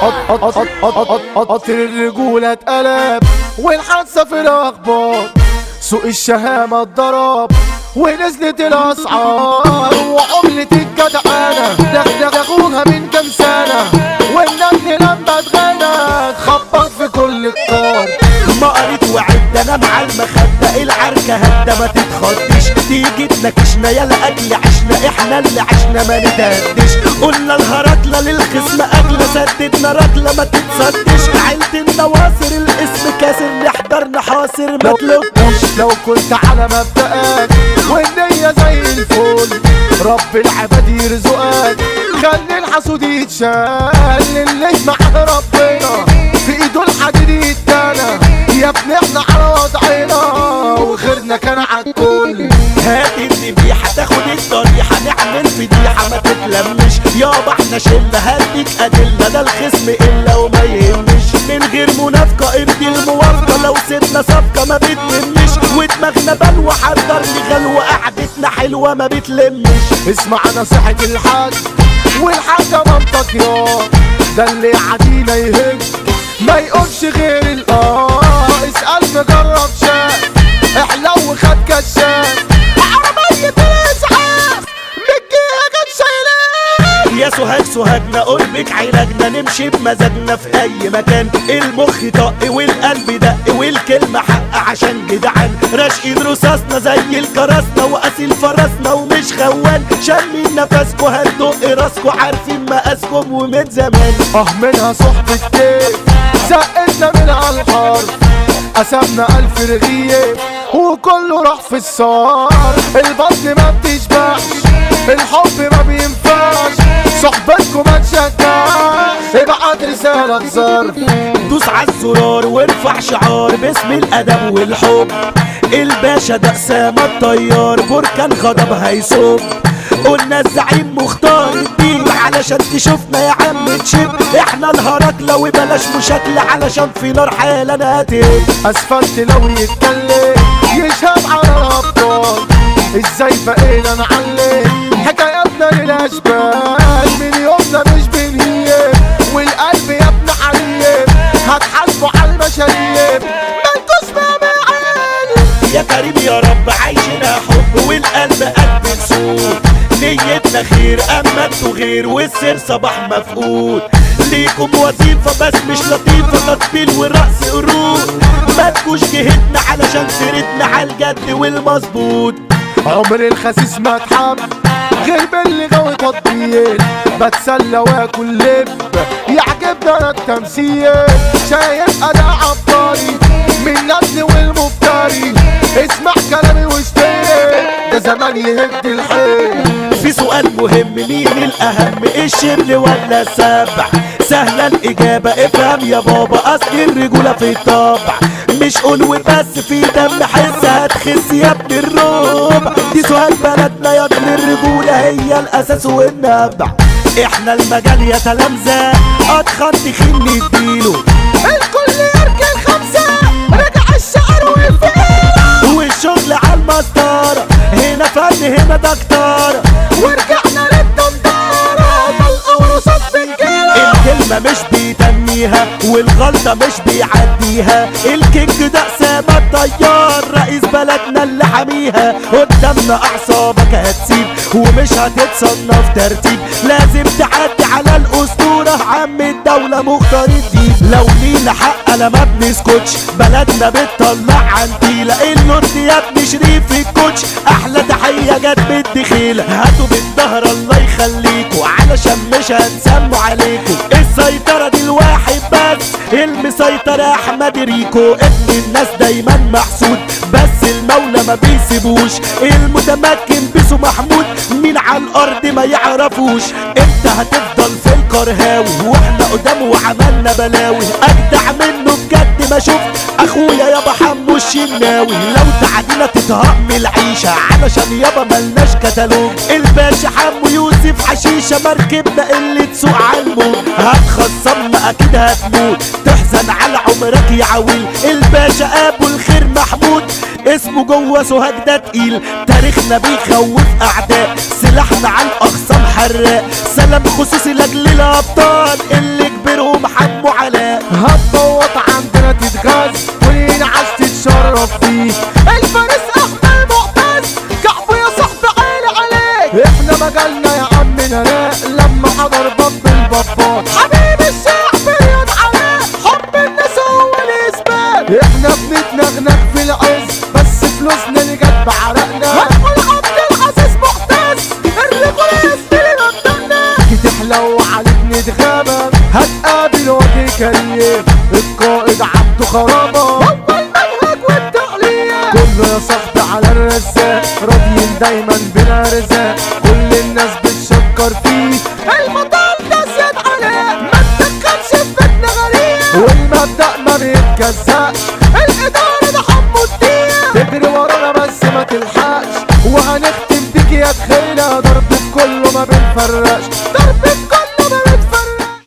قطر الرجولة اتقلب والحادثة في الأخبار سوق الشهامة اتضرب ونزلت الأسعار وعملة الجدعانة دغدغوها من كام سنة والنجل لما اتغنى خبط في كل الطار ما قريت وعد انا مع المخدة العركة هدى ما تتخضش تيجي تناكشنا يا لاجل عشنا احنا اللي عشنا ما نتهدش قلنا الهرطلة للخصم اغلى سددنا رجلة ما تتصدش عيلة النواصر الاسم كاسر نحضر نحاصر ما لو, تلوكش لو كنت على مبدأك والنية زي الفل رب العباد يرزقك خلي الحسود يتشال اللي معاه ربنا في ايده الحديد يتانا يا ابني احنا على وضعنا وخيرنا كان عالكل هات الذبيحة تاخد الضريحة نعمل فضيحة ما تتلمش يابا احنا شلة هديك أدلة ده الخصم إلا وما يهمش من غير منافقة ارضي الموافقة لو سيبنا صفقة ما بتهمش ودماغنا بلوى حضر لي غلوة قعدتنا حلوة ما بتلمش اسمع نصيحة الحاج والحاجة منطق يا ده اللي عدينا يهج ما يقولش غير الاه اسأل مجرب شاف احلو وخد كشاف عربية الاسعاف مجيها كانت شايلاه يا سوهاج سوهاجنا قربك علاجنا نمشي بمزاجنا في اي مكان المخ طق والقلب دق والكلمة حق عشان جدعان راشقين رصاصنا زي الكراسنا وقاسين فرسنا ومش خوان شامين نفسكوا هندق راسكوا عارفين مقاسكم ومن زمان اه منها صحبة كيف زقتنا من على الحرب قسمنا ألف رغيف وكله راح في الصار البطن ما بتشبعش الحب ما بينفعش صحبتكم ما تشجعش ابعت رسالة ظرف دوس على الزرار وارفع شعار باسم الادب والحب الباشا ده اسامه الطيار بركان غضب هيصب قلنا الزعيم مختار الدين علشان تشوفنا يا عم تشب احنا الهرجلة وبلاش مشاكلة علشان في نار حالا هتهب اسفلت لو يتكلم يشهد على الابطال ازاي بقينا نعلم حكاياتنا للاشبال من يومنا مش بنهيب والقلب يا ابن عليم هتحاسبوا على المشاريب مالكوش فاهم عيني يا كريم يا رب عايشنا حب والقلب قلب نسود نيتنا خير اما انتوا غير والسر صباح مفقود ليكم وظيفة بس مش لطيفة تطبيل ورقص قرود ما تكوش جهتنا علشان سيرتنا عالجد والمظبوط عمر الخسيس ما اتحب غير باللي غوي تطبيل بتسلى واكل لب يعجبنا انا التمثيل شايف انا عبقري من نسل والمفتري اسمع كلامي واشتري ده زمان يهد الحيل في سؤال مهم مين الأهم الشبل ولا السبع سهلة الإجابة افهم يا بابا أصل الرجولة في الطبع مش قول وبس في دم حس هتخس يا ابن الربع دي سؤال بلدنا يا ابن الرجولة هي الأساس والنبع احنا المجال يا تلامذة أتخن تخين نديله الكل يركن خمسة رجع الشعر والفقيرة والشغل على المسطرة هنا فن هنا دكتورة ورجعنا للدندارة طلقة ورصاص بالجيرة الكلمة مش بيتنيها والغلطة مش بيعديها الكينج ده أسامة الطيار رئيس بلدنا اللي حاميها قدامنا أعصابك هتسيب ومش هتتصنف ترتيب لازم تعدي على الأسطورة عم الدولة مختار الدين لو لينا حق أنا ما بنسكتش بلدنا بتطلع عنتيلة اللورد يا ابن شريف الكوتش أحلى تحية جت من الدخيلة هاتوا بالظهر الله يخليكوا علشان مش هنسموا عليكوا السيطرة دي الواحد بس المسيطر يا احمد ريكو ابن الناس دايما محسود بس المولى ما بيسيبوش المتمكن بيسو محمود مين على الارض ما يعرفوش انت هتفضل في القرهاوي واحنا قدامه وعملنا بلاوي اجدع منه بجد ما شفت اخويا يابا حمو الشناوي لو تعدينا تتهق من العيشة علشان يابا ملناش كتالوج الباشا حمو يوسف حشيشة مركبنا اللي تسوق عالموت هتخصمنا اكيد هتموت تحزن على عمرك يا عويل الباشا ابو الخير محمود اسمه جوه سوهاج ده تقيل تاريخنا بيخوف اعداء سلاحنا على الاخصام حراق سلام خصوصي لاجل الابطال اللي كبرهم حمو علاء هتبوط عندنا تتغاز والينعش تتشرف فيه الفارس احمد معتز كعبه يا صاحبي عالي عليك احنا مجالنا يا عم نلاق لما حضر باب البابات حبيب الشعب رياض علاء حب الناس هو الاثبات احنا بنتنغنغ في العز بس فلوسنا اللي جت بعرقنا هنقول عبد العزيز معتز الرجل يستلم مبدأنا تيجي تحلو عليك نتغابى هتقابل وجه كريم القائد عبده خرابة هو المنهج والتعليم كله يا صاحبي على الرزاق راضيين دايما بلا رزاق كل الناس بتشكر فيه المطار ده زياد عليه ما تدخلش في بيتنا غريب والمبدأ ما بيتجزأش الإدارة ده حمو الدين تجري ورانا بس ما تلحقش وهنختم بيك يا تخيلة ضرب كله ما بنفرقش